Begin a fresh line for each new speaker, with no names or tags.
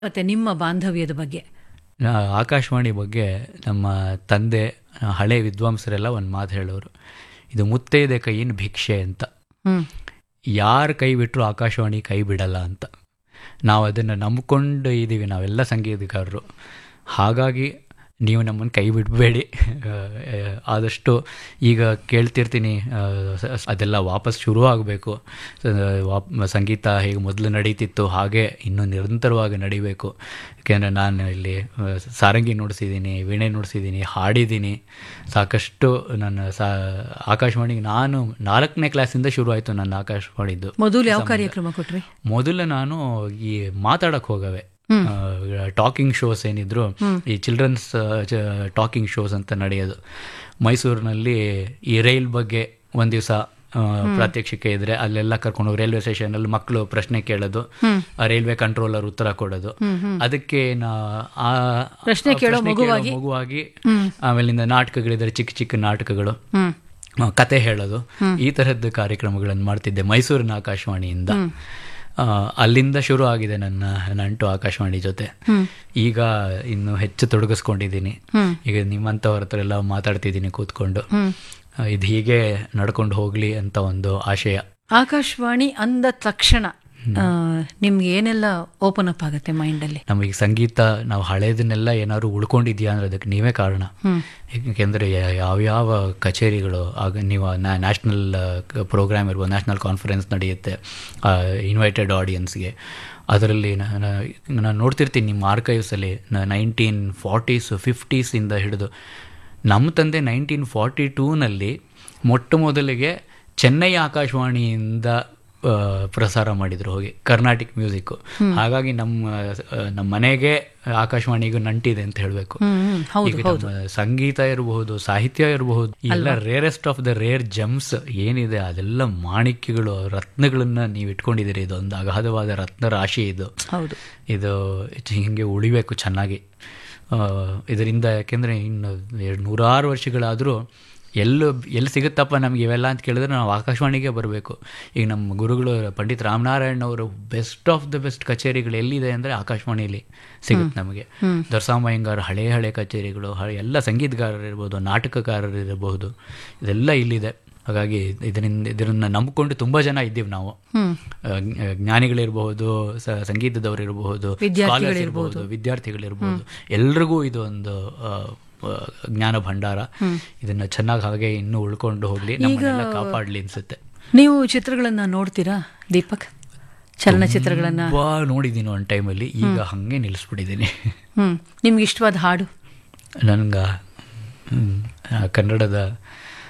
ಮತ್ತೆ ನಿಮ್ಮ ಬಾಂಧವ್ಯದ ಬಗ್ಗೆ
ನಾ- ಆಕಾಶವಾಣಿ ಬಗ್ಗೆ ನಮ್ಮ ತಂದೆ ಆ, ಹಳೆ ವಿದ್ವಾಂಸರೆಲ್ಲ ಒಂದು ಮಾತು ಹೇಳೋರು ಇದು ಮುತ್ತೈದೆ ಕೈಯಿನ ಭಿಕ್ಷೆ ಅಂತ
ಹ್ಮ್
ಯಾರು ಕೈ ಬಿಟ್ಟರು ಆಕಾಶವಾಣಿ ಕೈ ಬಿಡಲ್ಲ ಅಂತ ನಾವು ಅದನ್ನು ನಂಬ್ಕೊಂಡು ಇದ್ದೀವಿ ನಾವೆಲ್ಲ ಸಂಗೀತಗಾರರು ಹಾಗಾಗಿ ನೀವು ನಮ್ಮನ್ನು ಕೈ ಬಿಡಬೇಡಿ ಆದಷ್ಟು ಈಗ ಕೇಳ್ತಿರ್ತೀನಿ ಆ, ಸ- ಅದೆಲ್ಲ ವಾಪಸ್ ಶುರು ಆಗಬೇಕು ಸಂಗೀತ ಹೇಗೆ ಮೊದಲು ನಡೀತಿತ್ತು ಹಾಗೆ ಇನ್ನೂ ನಿರಂತರವಾಗಿ ನಡಿಬೇಕು ಯಾಕೆಂದರೆ ನಾನು ಇಲ್ಲಿ ಆ, ಸಾರಂಗಿ ನುಡಿಸಿದ್ದೀನಿ ವೀಣೆ ನುಡಿಸಿದ್ದೀನಿ ಹಾಡಿದ್ದೀನಿ ಸಾಕಷ್ಟು ನನ್ನ ಸಾ ಆಕಾಶವಾಣಿಗೆ ನಾನು ನಾಲ್ಕನೇ ಕ್ಲಾಸಿಂದ ಶುರು ಆಯಿತು ನನ್ನ ಆಕಾಶವಾಣಿದ್ದು
ಮೊದಲು ಯಾವ ಕಾರ್ಯಕ್ರಮ ಕೊಟ್ರಿ
ಮೊದಲು ನಾನು ಈ ಮಾತಾಡಕ್ ಹೋಗವೆ ಟಾಕಿಂಗ್ ಶೋಸ್ ಏನಿದ್ರು ಈ ಚಿಲ್ಡ್ರನ್ಸ್ ಟಾಕಿಂಗ್ ಶೋಸ್ ಅಂತ ನಡೆಯೋದು ಮೈಸೂರಿನಲ್ಲಿ ಈ ರೈಲ್ ಬಗ್ಗೆ ಒಂದ್ ದಿವಸ ಪ್ರಾತ್ಯಕ್ಷಿಕೆ ಇದ್ರೆ ಅಲ್ಲೆಲ್ಲ ಕರ್ಕೊಂಡು ಹೋಗಿ ರೈಲ್ವೆ ಸ್ಟೇಷನ್ ಅಲ್ಲಿ ಮಕ್ಕಳು ಪ್ರಶ್ನೆ ಕೇಳೋದು ಆ ರೈಲ್ವೆ ಕಂಟ್ರೋಲರ್ ಉತ್ತರ ಕೊಡೋದು ಅದಕ್ಕೆ ನಾ ಆ
ಪ್ರಶ್ನೆ ಕೇಳೋ ಮಗುವಾಗಿ?
ಮಗುವಾಗಿ ಆಮೇಲಿಂದ ನಾಟಕಗಳಿದ್ರೆ ಚಿಕ್ಕ ಚಿಕ್ಕ ನಾಟಕಗಳು
ಹ್ಮ್
ಆ, ಕತೆ ಹೇಳೋದು ಈ ತರದ್ದು ಕಾರ್ಯಕ್ರಮಗಳನ್ನು ಮಾಡ್ತಿದ್ದೆ ಮೈಸೂರಿನ ಆಕಾಶವಾಣಿಯಿಂದ ಆ, ಅಲ್ಲಿಂದ ಶುರು ಆಗಿದೆ ನನ್ನ ನಂಟು ಆಕಾಶವಾಣಿ ಜೊತೆ ಈಗ ಇನ್ನು ಹೆಚ್ಚು ತೊಡಗಿಸ್ಕೊಂಡಿದ್ದೀನಿ ಈಗ ನಿಮ್ಮಂಥವ್ರ ಹತ್ರ ಎಲ್ಲ ಮಾತಾಡ್ತಿದ್ದೀನಿ ಕೂತ್ಕೊಂಡು ಆ, ಇದು ಹೀಗೆ ನಡ್ಕೊಂಡು ಹೋಗ್ಲಿ ಅಂತ ಒಂದು ಆಶಯ
ಆಕಾಶವಾಣಿ ಅಂದ ತಕ್ಷಣ ಆ, ನಿಮ್ಗೆ ಏನೆಲ್ಲ ಓಪನ್ ಅಪ್ ಆಗುತ್ತೆ ಮೈಂಡಲ್ಲಿ
ನಮಗೆ ಸಂಗೀತ ನಾವು ಹಳೇದನ್ನೆಲ್ಲ ಏನಾದ್ರು ಉಳ್ಕೊಂಡಿದ್ಯಾ ಅಂದ್ರೆ ಅದಕ್ಕೆ ನೀವೇ ಕಾರಣ ಏಕೆಂದರೆ ಯಾವ್ಯಾವ ಕಚೇರಿಗಳು ಆಗ ನೀವು ನ್ಯಾಷನಲ್ ಪ್ರೋಗ್ರಾಮ್ ಇರ್ಬೋದು ನ್ಯಾಷನಲ್ ಕಾನ್ಫರೆನ್ಸ್ ನಡೆಯುತ್ತೆ ಇನ್ವೈಟೆಡ್ ಆಡಿಯನ್ಸ್ಗೆ ಅದರಲ್ಲಿ ನಾನು ನೋಡ್ತಿರ್ತೀನಿ ನಿಮ್ಮ ಆರ್ಕೈವ್ಸಲ್ಲಿ ನೈನ್ಟೀನ್ ಫಾರ್ಟೀಸ್ ಫಿಫ್ಟೀಸಿಂದ ಹಿಡಿದು ನಮ್ಮ ತಂದೆ ನೈನ್ಟೀನ್ ಫಾರ್ಟಿ ಟೂನಲ್ಲಿ ಮೊಟ್ಟ ಮೊದಲಿಗೆ ಚೆನ್ನೈ ಆಕಾಶವಾಣಿಯಿಂದ ಆ, ಪ್ರಸಾರ ಮಾಡಿದ್ರು ಹೋಗಿ ಕರ್ನಾಟಿಕ್ ಮ್ಯೂಸಿಕ್ ಹಾಗಾಗಿ ನಮ್ಮ ಆ, ನಮ್ಮ ಮನೆಗೆ ಆಕಾಶವಾಣಿಗೂ ನಂಟಿದೆ ಅಂತ ಹೇಳಬೇಕು
ಹ್ಮ್ ಹೌದು
ಈಗ ನಮ್ಮ ಸಂಗೀತ ಇರಬಹುದು ಸಾಹಿತ್ಯ ಇರಬಹುದು ಎಲ್ಲ rarest of the rare gems ಏನಿದೆ ಅದೆಲ್ಲ ಮಾಣಿಕ್ಯಗಳು ರತ್ನಗಳನ್ನ ನೀವು ಇಟ್ಕೊಂಡಿದ್ದೀರಿ ಇದೊಂದು ಅಗಾಧವಾದ ರತ್ನ ರಾಶಿ ಇದು
ಹೌದು
ಇದು ಹಿಂಗೆ ಉಳಿಬೇಕು ಚೆನ್ನಾಗಿ ಆ, ಇದರಿಂದ ಯಾಕೆಂದರೆ ಇನ್ನು ಎರಡು ನೂರಾರು ವರ್ಷಗಳಾದರೂ ಎಲ್ಲೂ ಎಲ್ಲಿ ಸಿಗುತ್ತಪ್ಪ ನಮ್ಗೆ ಇವೆಲ್ಲ ಅಂತ ಕೇಳಿದ್ರೆ ನಾವು ಆಕಾಶವಾಣಿಗೆ ಬರಬೇಕು ಈಗ ನಮ್ಮ ಗುರುಗಳು ಪಂಡಿತ್ ರಾಮನಾರಾಯಣ್ ಅವರು ಬೆಸ್ಟ್ ಆಫ್ ದ ಬೆಸ್ಟ್ ಕಚೇರಿಗಳು ಎಲ್ಲಿದೆ ಅಂದರೆ ಆಕಾಶವಾಣಿಯಲ್ಲಿ ಸಿಗುತ್ತೆ ನಮಗೆ ದೊರಸಾಮಯ್ಯಂಗಾರ್ ಹಳೆ ಹಳೆ ಕಚೇರಿಗಳು ಹಳೆ ಎಲ್ಲ ಸಂಗೀತಗಾರರು ಇರ್ಬೋದು ನಾಟಕಕಾರರು ಇರಬಹುದು ಇದೆಲ್ಲ ಇಲ್ಲಿದೆ ಹಾಗಾಗಿ ಇದರಿಂದ ಇದನ್ನು ನಂಬಿಕೊಂಡು ತುಂಬ ಜನ ಇದ್ದೀವಿ ನಾವು
ಹ್ಮ್
ಆ, ಜ್ಞ- ಜ್ಞಾನಿಗಳಿರಬಹುದು ಸ- ಸಂಗೀತದವರು ಇರಬಹುದು scholars ಇರಬಹುದು ವಿದ್ಯಾರ್ಥಿಗಳಿರ್ಬಹುದು ಎಲ್ರಿಗೂ ಇದು ಒಂದು ಆ, ಆ, ಜ್ಞಾನ ಭಂಡಾರ ಇದನ್ನ ಚೆನ್ನಾಗಿ ಹಾಗೆ ಇನ್ನೂ ಉಳ್ಕೊಂಡು ಹೋಗ್ಲಿ ನಮ್ಮನ್ನೆಲ್ಲ ಕಾಪಾಡ್ಲಿ ಅನ್ಸುತ್ತೆ
ನೀವು ಚಿತ್ರಗಳನ್ನ ನೋಡ್ತೀರಾ ದೀಪಕ್ ಚಲನಚಿತ್ರಗಳನ್ನ
ತುಂಬಾ ನೋಡಿದ್ದೀನಿ ಒಂದು ಟೈಮಲ್ಲಿ ಈಗ ಹಂಗೆ ನಿಲ್ಲಿಸ್ಬಿಟ್ಟಿದ್ದೀನಿ
ಹ್ಮ್ ನಿಮ್ಗೆ ಇಷ್ಟವಾದ ಹಾಡು
ನನ್ಗೆ ಹ್ಮ್, ಆ, ಕನ್ನಡದ